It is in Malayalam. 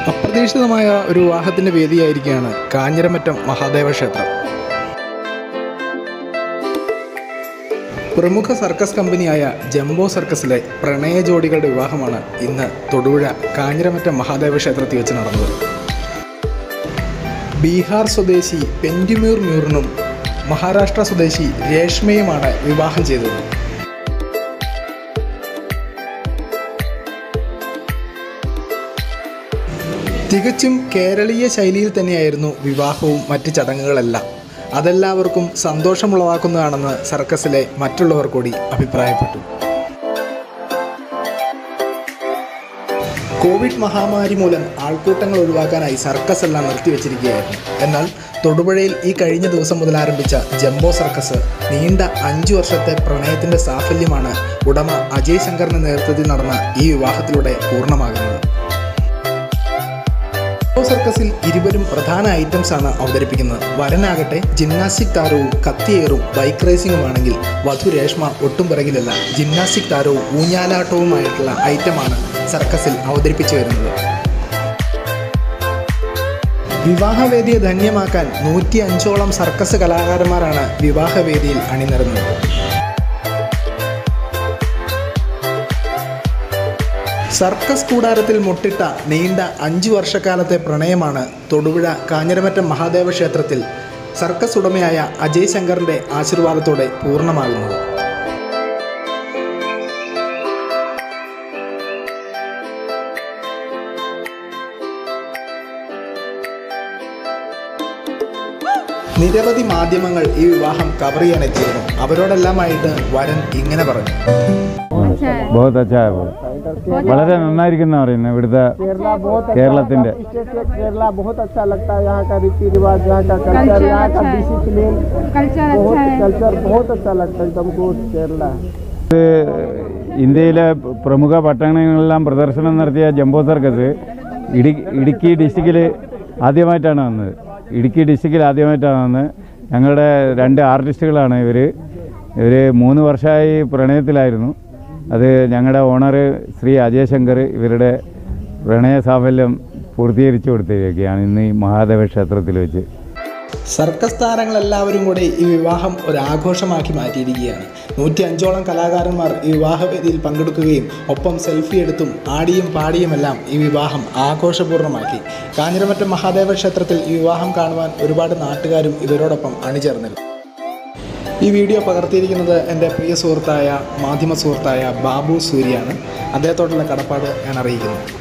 അപ്രതീക്ഷിതമായ ഒരു വിവാഹത്തിൻ്റെ വേദിയായിരിക്കുകയാണ് കാഞ്ഞിരമറ്റം മഹാദേവ ക്ഷേത്രം പ്രമുഖ സർക്കസ് കമ്പനിയായ ജംബോ സർക്കസിലെ പ്രണയ ജോഡികളുടെ വിവാഹമാണ് ഇന്ന് തൊടുപുഴ കാഞ്ഞിരമറ്റം മഹാദേവ ക്ഷേത്രത്തിൽ വെച്ച് നടന്നത് ബീഹാർ സ്വദേശി പെൻഡ്യുമ്യൂർ മ്യൂറിനും മഹാരാഷ്ട്ര സ്വദേശി രേഷ്മയുമാണ് വിവാഹം ചെയ്തത് തികച്ചും കേരളീയ ശൈലിയിൽ തന്നെയായിരുന്നു വിവാഹവും മറ്റ് ചടങ്ങുകളെല്ലാം അതെല്ലാവർക്കും സന്തോഷമുളവാക്കുന്നതാണെന്ന് സർക്കസിലെ മറ്റുള്ളവർ കൂടി അഭിപ്രായപ്പെട്ടു കോവിഡ് മഹാമാരി മൂലം ആൾക്കൂട്ടങ്ങൾ ഒഴിവാക്കാനായി സർക്കസ് എല്ലാം നിർത്തിവെച്ചിരിക്കുകയായിരുന്നു എന്നാൽ തൊടുപുഴയിൽ ഈ കഴിഞ്ഞ ദിവസം മുതൽ ആരംഭിച്ച ജംബോ സർക്കസ് നീണ്ട അഞ്ചു വർഷത്തെ പ്രണയത്തിന്റെ സാഫല്യമാണ് ഉടമ അജയ് ശങ്കറിന്റെ നേതൃത്വത്തിൽ നടന്ന ഈ വിവാഹത്തിലൂടെ പൂർണ്ണമാകുന്നത് ജംബോ സർക്കസിൽ ഇരുവരും പ്രധാന ഐറ്റംസ് ആണ് അവതരിപ്പിക്കുന്നത് വരനാകട്ടെ ജിംനാസ്റ്റിക് താരവും കത്തിയേറും ബൈക്ക് റേസിംഗുമാണെങ്കിൽ വധു രേഷ്മ ഒട്ടും പിറകിലല്ല ജിംനാസ്റ്റിക് താരവും ഊഞ്ഞാലാട്ടവുമായിട്ടുള്ള ഐറ്റമാണ് സർക്കസിൽ അവതരിപ്പിച്ചു വരുന്നത് വിവാഹവേദിയെ ധന്യമാക്കാൻ നൂറ്റി അഞ്ചോളം സർക്കസ് കലാകാരന്മാരാണ് വിവാഹവേദിയിൽ അണിനിരന്നത് സർക്കസ് കൂടാരത്തിൽ മുട്ടിട്ട നീണ്ട അഞ്ചു വർഷക്കാലത്തെ പ്രണയമാണ് തൊടുപുഴ കാഞ്ഞിരമറ്റം മഹാദേവ ക്ഷേത്രത്തിൽ സർക്കസ് ഉടമയായ അജയ് ശങ്കറിന്റെ ആശീർവാദത്തോടെ പൂർണ്ണമാകുന്നത് നിരവധി മാധ്യമങ്ങൾ ഈ വിവാഹം കവർ ചെയ്യാൻ എത്തിയിരുന്നു അവരോടെല്ലാമായിട്ട് വരൻ ഇങ്ങനെ പറഞ്ഞു अच्छा है ബഹുത് അച്ഛാ വളരെ നന്നായിരിക്കുന്ന പറയുന്നത് ഇവിടുത്തെ കേരളത്തിന്റെ स्टेट से केरला बहुत अच्छा लगता है यहाँ का रीति रिवाज यहाँ का कल्चर कल्चर यहाँ का अच्छा है डिसिप्लिन कल्चर अच्छा बहुत है कल्चर बहुत अच्छा लगता है एकदम गुड केरला ഇത് ഇന്ത്യയിലെ പ്രമുഖ പട്ടണങ്ങളിലെല്ലാം പ്രദർശനം നടത്തിയ ജംബോ സർക്കസ് ഇടി ഇടുക്കി ഡിസ്ട്രിക്റ്റിൽ ആദ്യമായിട്ടാണ് വന്നത് ഇടുക്കി ഡിസ്ട്രിക്റ്റിൽ ആദ്യമായിട്ടാണ് വന്നത് ഞങ്ങളുടെ രണ്ട് ആർട്ടിസ്റ്റുകളാണ് ഇവർ ഇവർ മൂന്ന് വർഷമായി പ്രണയത്തിലായിരുന്നു അത് ഞങ്ങളുടെ ഓണർ ശ്രീ അജയ് ശങ്കർ ഇവരുടെ പ്രണയ സാഫല്യം പൂർത്തീകരിച്ചു കൊടുത്തിരിക്കുകയാണ് ഇന്ന് ഈ മഹാദേവ ക്ഷേത്രത്തിൽ വെച്ച് സർക്കസ് താരങ്ങളെല്ലാവരും കൂടി ഈ വിവാഹം ഒരു ആഘോഷമാക്കി മാറ്റിയിരിക്കുകയാണ് നൂറ്റി അഞ്ചോളം കലാകാരന്മാർ ഈ വിവാഹവേദിയിൽ പങ്കെടുക്കുകയും ഒപ്പം സെൽഫി എടുത്തും ആടിയും പാടിയുമെല്ലാം ഈ വിവാഹം ആഘോഷപൂർണ്ണമാക്കി കാഞ്ഞിരമറ്റം മഹാദേവ ക്ഷേത്രത്തിൽ ഈ വിവാഹം കാണുവാൻ ഒരുപാട് നാട്ടുകാരും ഇവരോടൊപ്പം അണിചേർന്നിരുന്നു ഈ വീഡിയോ പകർത്തിയിരിക്കുന്നത് എൻ്റെ പ്രിയ സുഹൃത്തായ മാധ്യമ സുഹൃത്തായ ബാബു സൂര്യാണ് അദ്ദേഹത്തോടുള്ള കടപ്പാട് ഞാൻ അറിയിക്കുന്നു